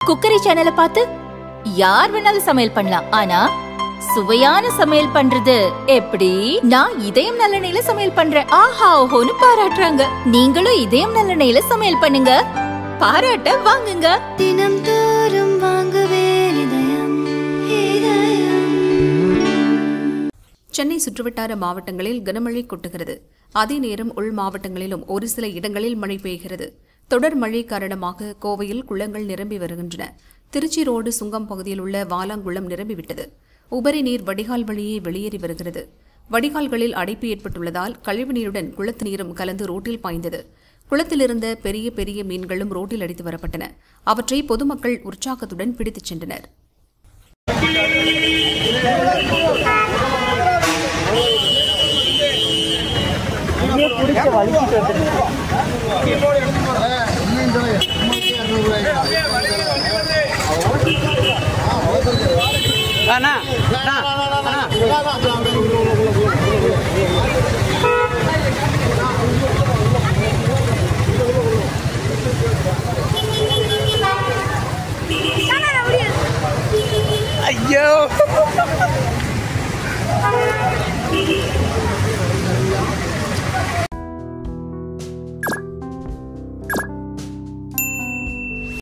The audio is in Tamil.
குக்கரி சேனலை பார்த்து யார் வேணாலும் சமையல் பண்ணலாம் ஆனா சுவையான சமையல் பண்றது எப்படி நான் இதயம் நல்லெண்ணெயில சமையல் பண்றேன் ஆஹா ஓஹோன்னு பாராட்டுறாங்க நீங்களும் இதயம் நல்லெண்ணெயில சமையல் பண்ணுங்க பாராட்ட வாங்குங்க தினம் தோறும் வாங்குவே இதயம் இதயம் சென்னை சுற்றுவட்டார மாவட்டங்களில் கனமழை கொட்டுகிறது அதே நேரம் உள் மாவட்டங்களிலும் ஒரு சில இடங்களில் மழை பெய்கிறது தொடர் மழை காரணமாக கோவையில் குளங்கள் நிரம்பி வருகின்றன திருச்சி ரோடு சுங்கம் பகுதியில் உள்ள வாலாங்குளம் நிரம்பிவிட்டது உபரி நீர் வடிகால் வழியே வெளியேறி வருகிறது வடிகால்களில் அடைப்பு ஏற்பட்டுள்ளதால் கழிவு நீருடன் குளத்து நீரும் கலந்து ரோட்டில் பாய்ந்தது குளத்தில் இருந்த பெரிய பெரிய மீன்களும் ரோட்டில் அடித்து வரப்பட்டன அவற்றை பொதுமக்கள் உற்சாகத்துடன் பிடித்துச் சென்றனர் அண்ணா அண்ணா அண்ணா